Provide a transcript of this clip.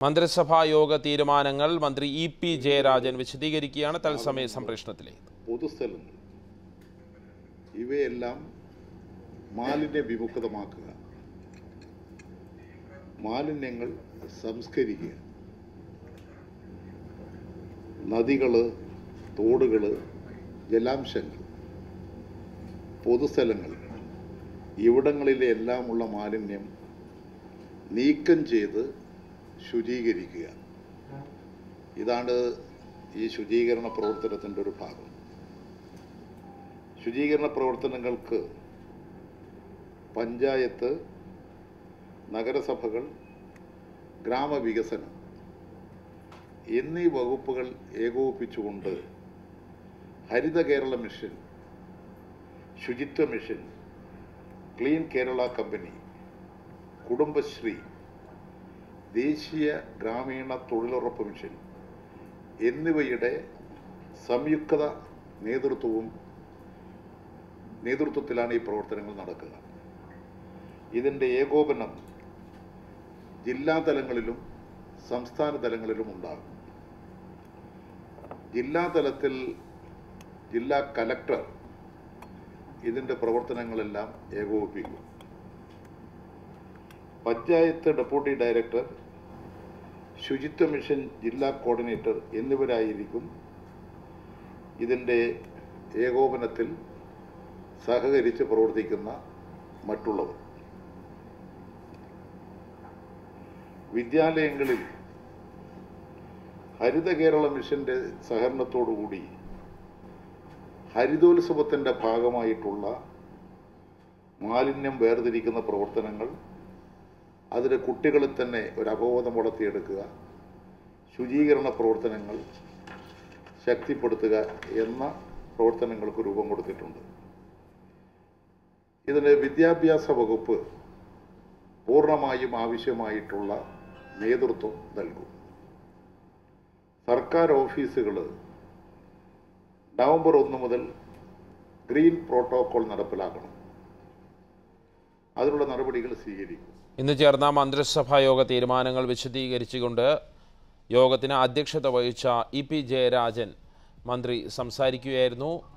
മന്ത്രിസഭാ യോഗ തീരുമാനങ്ങൾ മന്ത്രി ഇ പി ജയരാജൻ വിശദീകരിക്കുകയാണ് തത്സമയ സംപ്രേഷണത്തിലേക്ക് പൊതുസ്ഥലങ്ങൾ ഇവയെല്ലാം മാലിന്യ വിമുക്തമാക്കുക മാലിന്യങ്ങൾ സംസ്കരിക്കുക നദികൾ തോടുകൾ ജലാംശങ്ങൾ പൊതുസ്ഥലങ്ങൾ ഇവിടങ്ങളിലെ എല്ലാമുള്ള മാലിന്യം നീക്കം ചെയ്ത് ശുചീകരിക്കുക ഇതാണ് ഈ ശുചീകരണ പ്രവർത്തനത്തിൻ്റെ ഒരു ഭാഗം ശുചീകരണ പ്രവർത്തനങ്ങൾക്ക് പഞ്ചായത്ത് നഗരസഭകൾ ഗ്രാമവികസനം എന്നീ വകുപ്പുകൾ ഏകോപിപ്പിച്ചുകൊണ്ട് ഹരിത കേരള മിഷൻ ശുചിത്വ mission clean Kerala company Kudumbashree ദേശീയ ഗ്രാമീണ തൊഴിലുറപ്പ് മിഷൻ എന്നിവയുടെ സംയുക്ത നേതൃത്വവും നേതൃത്വത്തിലാണ് ഈ പ്രവർത്തനങ്ങൾ നടക്കുക ഇതിൻ്റെ ഏകോപനം ജില്ലാ തലങ്ങളിലും സംസ്ഥാന തലങ്ങളിലും ഉണ്ടാകും ജില്ലാ തലത്തിൽ ജില്ലാ കലക്ടർ ഇതിൻ്റെ പ്രവർത്തനങ്ങളെല്ലാം ഏകോപിപ്പിക്കും പഞ്ചായത്ത് ഡെപ്യൂട്ടി ഡയറക്ടർ ശുചിത്വ മിഷൻ ജില്ലാ കോർഡിനേറ്റർ എന്നിവരായിരിക്കും ഇതിൻ്റെ ഏകോപനത്തിൽ സഹകരിച്ച് പ്രവർത്തിക്കുന്ന മറ്റുള്ളവർ വിദ്യാലയങ്ങളിൽ ഹരിത കേരള മിഷന്റെ സഹകരണത്തോടുകൂടി ഹരിതോത്സവത്തിൻ്റെ ഭാഗമായിട്ടുള്ള മാലിന്യം വേർതിരിക്കുന്ന പ്രവർത്തനങ്ങൾ അതിന് കുട്ടികളിൽ തന്നെ ഒരു അവബോധം വളർത്തിയെടുക്കുക ശുചീകരണ പ്രവർത്തനങ്ങൾ ശക്തിപ്പെടുത്തുക എന്ന പ്രവർത്തനങ്ങൾക്ക് രൂപം കൊടുത്തിട്ടുണ്ട് ഇതിന് വിദ്യാഭ്യാസ വകുപ്പ് പൂർണ്ണമായും ആവശ്യമായിട്ടുള്ള നേതൃത്വം നൽകും സർക്കാർ ഓഫീസുകൾ നവംബർ ഒന്ന് മുതൽ ഗ്രീൻ പ്രോട്ടോകോൾ നടപ്പിലാക്കണം അതിനുള്ള നടപടികൾ സ്വീകരിക്കും ഇന്ന് ചേർന്ന മന്ത്രിസഭാ യോഗ തീരുമാനങ്ങൾ വിശദീകരിച്ചുകൊണ്ട് യോഗത്തിന് അധ്യക്ഷത വഹിച്ച ഇ പി ജയരാജൻ മന്ത്രി സംസാരിക്കുകയായിരുന്നു